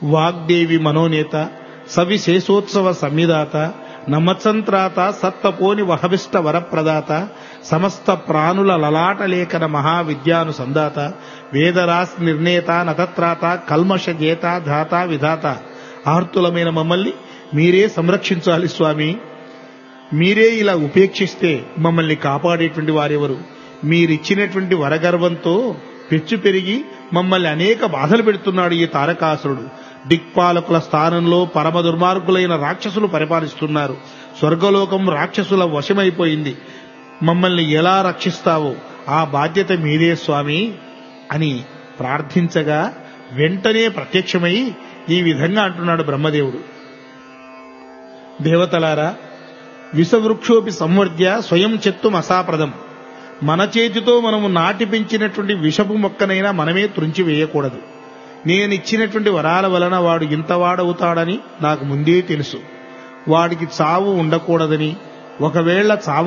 వాగ్దేవి మనోనేత సవిశేషోత్సవ సంవిధాత నమత్సంత్రాత సత్తపోని వహవిష్ట వరప్రదాత సమస్త ప్రాణుల లలాటలేఖన మహావిద్యానుసందాత వేదరాస్ నిర్ణేత నతత్రాత కల్మష జేత ధాత విధాత ఆర్తులమైన మమ్మల్ని మీరే సంరక్షించాలి స్వామి మీరే ఇలా ఉపేక్షిస్తే మమ్మల్ని కాపాడేటువంటి వారెవరు మీరిచ్చినటువంటి వరగర్వంతో పెచ్చు పెరిగి మమ్మల్ని అనేక బాధలు పెడుతున్నాడు ఈ తారకాసురుడు దిక్పాలకుల స్థానంలో పరమ దుర్మార్గులైన రాక్షసులు పరిపాలిస్తున్నారు స్వర్గలోకం రాక్షసుల వశమైపోయింది మమ్మల్ని ఎలా రక్షిస్తావో ఆ బాధ్యత మీదే స్వామి అని ప్రార్థించగా వెంటనే ప్రత్యక్షమై ఈ విధంగా అంటున్నాడు బ్రహ్మదేవుడు దేవతలారా విషవృక్షోపి సంవర్ధ్య స్వయం చెత్తుం అసాప్రదం మన చేతితో మనము నాటి పెంచినటువంటి విషపు మొక్కనైనా మనమే త్రుంచి వేయకూడదు నేనిచ్చినటువంటి వరాల వలన వాడు ఇంతవాడవుతాడని నాకు ముందే తెలుసు వాడికి చావు ఉండకూడదని ఒకవేళ చావు